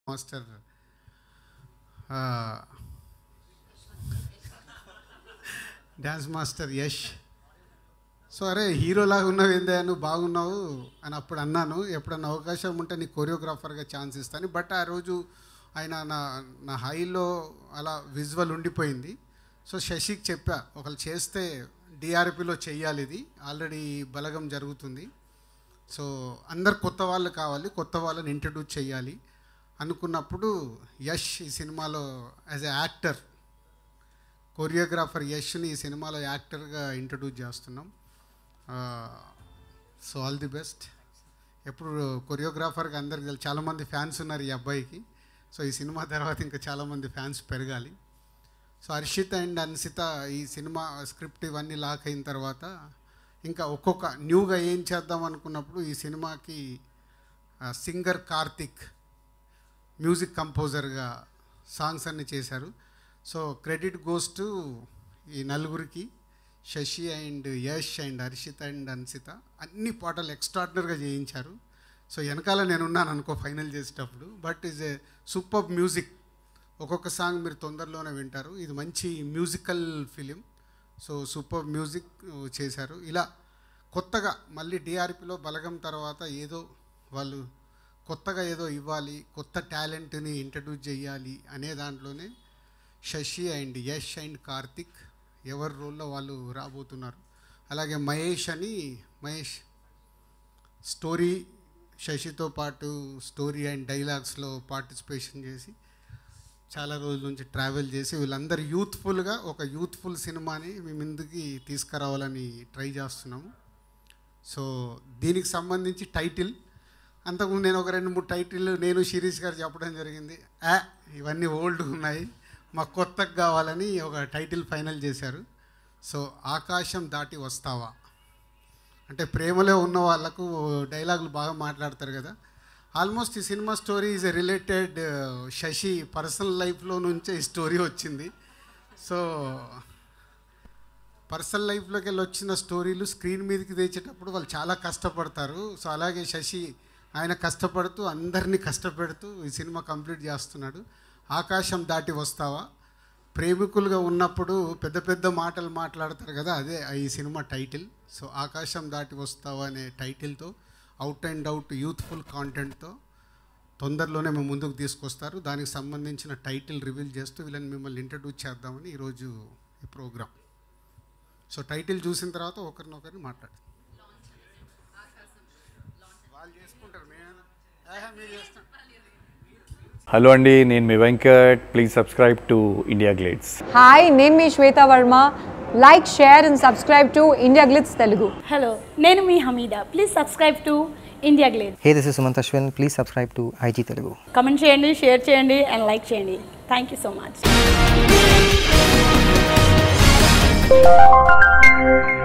Master dance master Yash so అరే హీరోలాగా ఉన్నావు ఏందే నువ్వు బాగున్నావు అని అప్పుడు అన్నాను ఎప్పుడన్నా అవకాశం ఉంటే నీకు కొరియోగ్రాఫర్గా ఛాన్స్ ఇస్తాను బట్ ఆ రోజు ఆయన నా నా హైలో అలా విజువల్ ఉండిపోయింది సో శశికి చెప్పా ఒకళ్ళు చేస్తే డిఆర్పిలో చెయ్యాలి ఇది ఆల్రెడీ బలగం జరుగుతుంది సో అందరు కొత్త వాళ్ళు కావాలి కొత్త వాళ్ళని ఇంట్రడ్యూస్ చేయాలి అనుకున్నప్పుడు యష్ ఈ సినిమాలో యాజ్ ఎ యాక్టర్ కొరియోగ్రాఫర్ యష్ని ఈ సినిమాలో యాక్టర్గా ఇంట్రడ్యూస్ చేస్తున్నాం సో ఆల్ ది బెస్ట్ ఎప్పుడు కొరియోగ్రాఫర్కి అందరికి తెలుసు చాలామంది ఫ్యాన్స్ ఉన్నారు ఈ అబ్బాయికి సో ఈ సినిమా తర్వాత ఇంకా చాలామంది ఫ్యాన్స్ పెరగాలి సో హర్షిత్ అండ్ అన్సిత ఈ సినిమా స్క్రిప్ట్ ఇవన్నీ లాక్ అయిన తర్వాత ఇంకా ఒక్కొక్క న్యూగా ఏం చేద్దాం అనుకున్నప్పుడు ఈ సినిమాకి సింగర్ కార్తిక్ మ్యూజిక్ కంపోజర్గా సాంగ్స్ అన్ని చేశారు సో క్రెడిట్ గోస్ టు ఈ నలుగురికి Sashi and Yash and Harshit and Ansitha అన్ని పాటలు ఎక్స్ట్రాడినరీగా చేయించారు సో వెనకాల నేను ఉన్నాను అనుకో ఫైనల్ చేసేటప్పుడు but is a super music ఒక్కొక్క సాంగ్ మీరు తొందరలోనే వింటారు ఇది మంచి musical film so super music చేశారు ఇలా కొత్తగా మళ్ళీ డిఆర్పిలో బలగం తర్వాత ఏదో వాళ్ళు కొత్తగా ఏదో ఇవ్వాలి కొత్త టాలెంట్ని ఇంట్రడ్యూస్ చేయాలి అనే దాంట్లోనే శశి అండ్ యష్ అండ్ కార్తిక్ ఎవరి రోల్లో వాళ్ళు రాబోతున్నారు అలాగే మహేష్ అని మహేష్ స్టోరీ శశితో పాటు స్టోరీ అండ్ డైలాగ్స్లో పార్టిసిపేషన్ చేసి చాలా రోజుల నుంచి ట్రావెల్ చేసి వీళ్ళందరూ యూత్ఫుల్గా ఒక యూత్ఫుల్ సినిమాని మీ ముందుకి తీసుకురావాలని ట్రై చేస్తున్నాము సో దీనికి సంబంధించి టైటిల్ అంతకుముందు నేను ఒక రెండు మూడు టైటిల్ నేను శిరీష్ గారు చెప్పడం జరిగింది ఆ ఇవన్నీ ఓల్డ్ ఉన్నాయి మాకు కొత్తగా కావాలని ఒక టైటిల్ ఫైనల్ చేశారు సో ఆకాశం దాటి వస్తావా అంటే ప్రేమలో ఉన్న వాళ్ళకు డైలాగులు బాగా మాట్లాడతారు కదా ఆల్మోస్ట్ ఈ cinema story is related Shashi personal లైఫ్లో నుంచే ఈ స్టోరీ వచ్చింది సో పర్సనల్ లైఫ్లోకి వెళ్ళి వచ్చిన స్టోరీలు స్క్రీన్ మీదకి తెచ్చేటప్పుడు వాళ్ళు చాలా కష్టపడతారు సో అలాగే శశి ఆయన కష్టపడుతూ అందరినీ కష్టపెడుతూ ఈ సినిమా కంప్లీట్ చేస్తున్నాడు ఆకాశం దాటి వస్తావా ప్రేమికులుగా ఉన్నప్పుడు పెద్ద పెద్ద మాటలు మాట్లాడతారు కదా అదే ఈ సినిమా టైటిల్ సో ఆకాశం దాటి వస్తావా అనే టైటిల్తో అవుట్ అండ్ అవుట్ యూత్ఫుల్ కాంటెంట్తో తొందరలోనే మేము ముందుకు తీసుకొస్తారు దానికి సంబంధించిన టైటిల్ రివీల్ చేస్తూ వీళ్ళని మిమ్మల్ని ఇంట్రడ్యూస్ చేద్దామని ఈరోజు ఈ ప్రోగ్రామ్ సో టైటిల్ చూసిన తర్వాత ఒకరినొకరిని మాట్లాడు వాళ్ళు చేసుకుంటారు మేము ఏహే, మీరు చేస్తాం హలో అండి నేను మీ Venkat please subscribe to India Glitz hi నేను మీ Shweta Varma like share and subscribe to India Glitz Telugu hello నేను మీ Hamida please subscribe to India Glitz Hey, this is Sumant Ashwin. Please subscribe to IG Telugu. Comment చేయండి share చేయండి and like చేయండి thank you so much